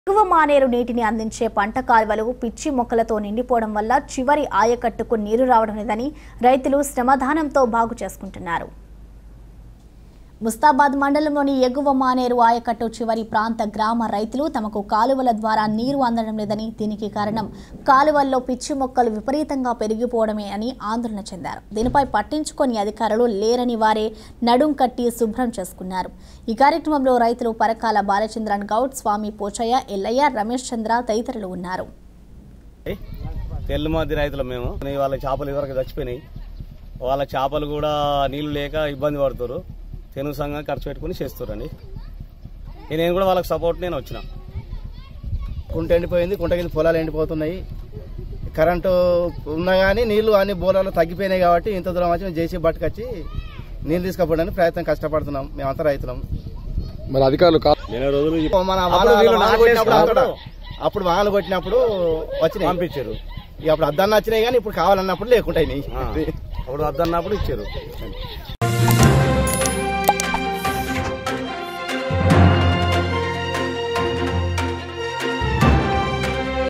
ఎగువ మానేరు నీటిని అందించే పంట కాల్వలు పిచ్చి మొక్కలతో నిండిపోవడం వల్ల చివరి ఆయకట్టుకు నీరు రావడం లేదని రైతులు శ్రమదానంతో బాగు చేసుకుంటున్నారు ముస్తాబాద్ మండలంలోని ఎగువ మానేరు ఆయకట్టు చివరి ప్రాంత గ్రామ రైతులు తమకు కాలువల ద్వారా నీరు అందడం లేదని దీనికి కారణం కాలువల్లో పిచ్చి మొక్కలు విపరీతంగా పెరిగిపోవడమే అని ఆందోళన చెందారు దీనిపై పట్టించుకొని అధికారులు లేరని వారే నడుం కట్టి శుభ్రం చేసుకున్నారు ఈ కార్యక్రమంలో రైతులు పరకాల బాలచంద్రన్ గౌడ్ స్వామి పోచయ్య ఎల్లయ్య రమేష్ చంద్ర తదితరులు ఉన్నారు తెల్లుమద్ది రైతులు మేము వాళ్ళ చేపలు ఇదివరకు చచ్చిపోయినాయి వాళ్ళ చేపలు కూడా నీళ్లు లేక ఇబ్బంది పడుతారు తెనుగు సంఘం ఖర్చు పెట్టుకుని చేస్తారండి నేను కూడా వాళ్ళకి సపోర్ట్ నేను వచ్చిన కుంట ఎండిపోయింది కుంట కింద పొలాలు ఎండిపోతున్నాయి కరెంటు ఉన్నా కానీ నీళ్లు అన్ని బోలాలు తగ్గిపోయినాయి కాబట్టి ఇంత దూరం వచ్చి మేము జేసీ బట్టుకొచ్చి నీళ్ళు తీసుకుపోవడానికి ప్రయత్నం కష్టపడుతున్నాం మేమంతా రైతులం మరి అధికారులు కా- నేను రోజులు మన అప్పుడు వాన- వీళ్ళు వాన నాటు కొట్టినప్పుడు వేసుకున్నప్పుడు అక్కడ- అప్పుడు వానలు కొట్టినప్పుడు వచ్చినాయి పంపించారు ఇక అప్పుడు అద్దన్న వచ్చినాయి కానీ ఇప్పుడు కావాలన్నప్పుడు లేకుంటాయి ఆ. అప్పుడు వద్దన్నప్పుడు ఇచ్చారు